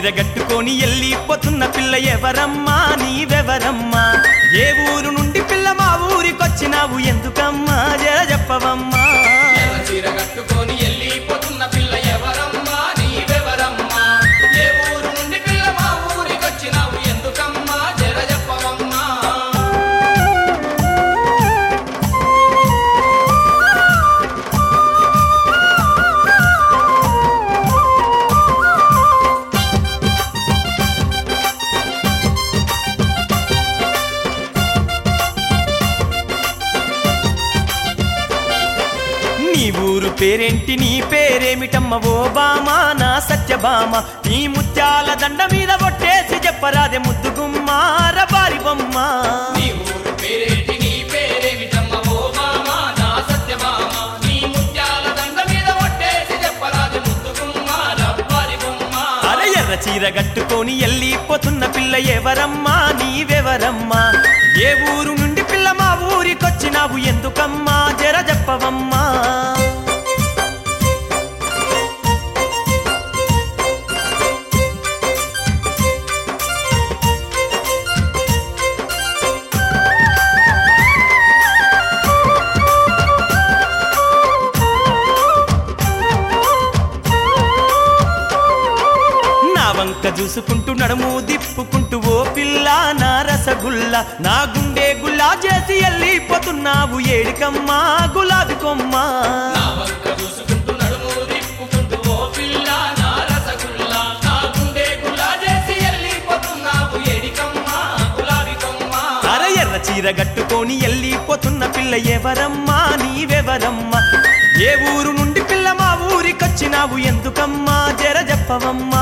చీర కట్టుకొని వెళ్ళిపోతున్న పిల్ల ఎవరమ్మా నీవెవరమ్మా ఏ ఊరు నుండి పిల్ల మా ఊరికొచ్చినావు ఎందుకమ్మా జర చెప్పవమ్మా ఎర్ర చీర కట్టుకొని వెళ్ళిపోతున్న పిల్ల ఎవరమ్మా నీవెవరమ్మా ఏ ఊరు నుండి పిల్ల మా ఊరికొచ్చినావు ఎందుకమ్మా జర చెప్పవమ్మా నీ ఊరు పేరేంటి నీ పేరేమిటమ్మ ఓ బామా నా సత్యభామ నీ ముత్యాల దండ మీద కొట్టేసి చెప్పరాదే ముద్దుగుమ్మ రబారి బొమ్మ నీ ఊరు పేరేంటి నీ పేరేమిటమ్మ ఓ మామ నా సత్యమామ నీ ముత్యాల దండ మీద ఒట్టేసి చెప్పరాదు ముద్దుగుమ్మ రవ్వారి బొమ్మ అరే ఎర్ర చీర కట్టుకొని వెళ్ళిపోతున్న పిల్ల ఎవరమ్మా నీవెవరమ్మా ఏ ఊరు నుండి పిల్ల మా ఊరికొచ్చినావు ఎందుకమ్మా జర చెప్పవమ్మా నా వంక చూసుకుంటూ నడుము దిప్పుకుంటూ ఓ పిల్ల నా రసగుల్ల నా గుండె గుల్లా చేసి వెళ్ళిపోతున్నావు ఏడికమ్మా గులాబీ కొమ్మ నా వంక చూసుకుంటూ నడుము తిప్పుకుంటూ ఓ పిల్ల నా రసగుల్లా నా గుండె గుల్లా చేసి వెళ్ళిపోతున్నావు ఎడికమ్మ గులాబీ కొమ్మ అర ఎర్ర చీర కట్టుకొని వెళ్ళిపోతున్న పిల్ల ఎవరమ్మా నీవెవరమ్మా ఏ ఊరు నుండి పిల్ల మా ఊరికొచ్చినావు ఎందుకమ్మా జర చెప్పవమ్మా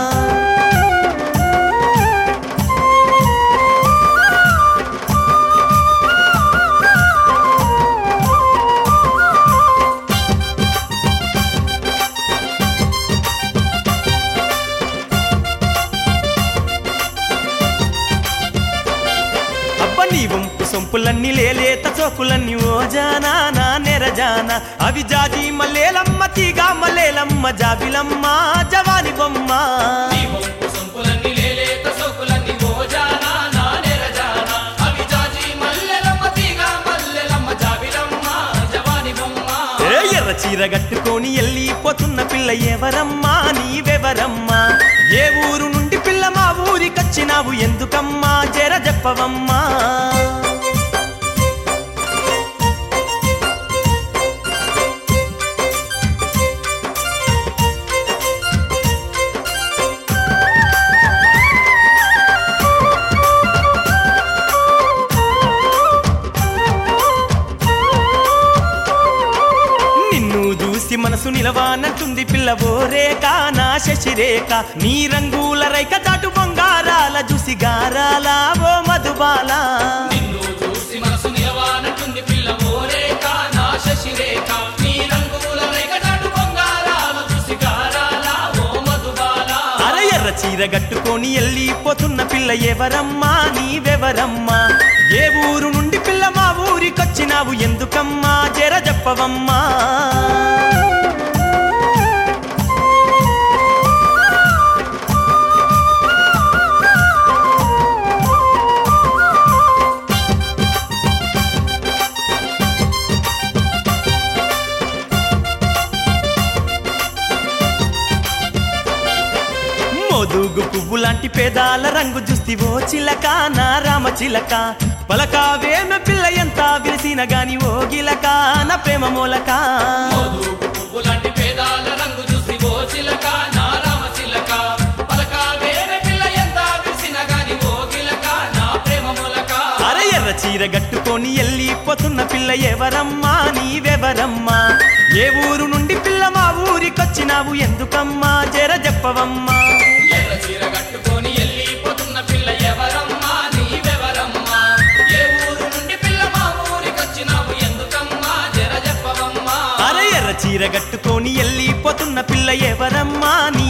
అబ్బ నీ వంపు సొంపులన్నీ లేలేత చోకులన్నీ ఓ జానా నా నెరజాన అవి జాజి మల్లేలమ్మ తీగా మల్లేలమ్మ జాబిలమ్మ జవాని బొమ్మ నీ వంపు సొంపులన్నీ లేలేత సోకులన్నీ ఓజానా నా నెరజానా అవి జాజి మల్లెలమ్మ తీగ మల్లెలమ్మ జాబిలమ్మ జవాని బొమ్మ ఏ ఎర్ర చీర కట్టుకొని వెళ్ళిపోతున్న పిల్ల ఎవరమ్మా నీవెవరమ్మా ఏ ఊరు నుండి పిల్ల మా ఊరికొచ్చినావు ఎందుకమ్మా జర చెప్పవమ్మా నిన్ను చూసి మనసు నిలవానంటుంది పిల్ల ఓ రేఖ నా శశిరేఖ నీ రంగుల రైక చాటు బొంగారాల చూసి గారాల ఓ మధుబాల నిన్ను చూసి మనసు నిలవానంటుంది పిల్ల ఓరేక నా శశిరేఖ నీ రంగుల రేఖటాటు బొంగారాల చూసి గారాల ఓ మధుబాల అర ఎర్ర చీర కట్టుకొని వెళ్ళిపోతున్న పిల్ల ఎవరమ్మా నీవెవరమ్మా ఏ ఊరు నుండి పిల్ల మా ఊరికొచ్చినావు ఎందుకమ్మా జర చెప్పవమ్మా మోదుగు పువ్వు లాంటి పేదాల రంగు చూస్తి ఓ చిలక నా రామ చిలక పలకావేమ పిల్ల ఎంత విరిసిన గాని ఓ గిలక నా ప్రేమ మూలక మోదుగు పువ్వులాంటి పేదాల రంగు చూసి ఓ చిలక నా రామ చిలక పలక వేరే పిల్ల ఎంత విసిన గాని ఓ గిలక నా ప్రేమ మూలక అర ఎర్ర చీర కట్టుకొని వెళ్ళిపోతున్న పిల్ల ఎవరమ్మా నీవెవరమ్మా ఏ ఊరు నుండి పిల్ల మా ఊరికొచ్చినావు ఎందుకమ్మా జర చెప్పవమ్మా ఎర్ర చీర కట్టుకొని వెళ్ళిపోతున్న పిల్ల ఎవరమ్మా నీవెవరమ్మా ఏ ఊరు నుండి పిల్ల మా ఊరికొచ్చినావు ఎందుకమ్మా జర చెప్పవమ్మా అర ఎర్ర చీర కట్టుకొని వెళ్ళిపోతున్న పిల్ల ఎవరమ్మా నీ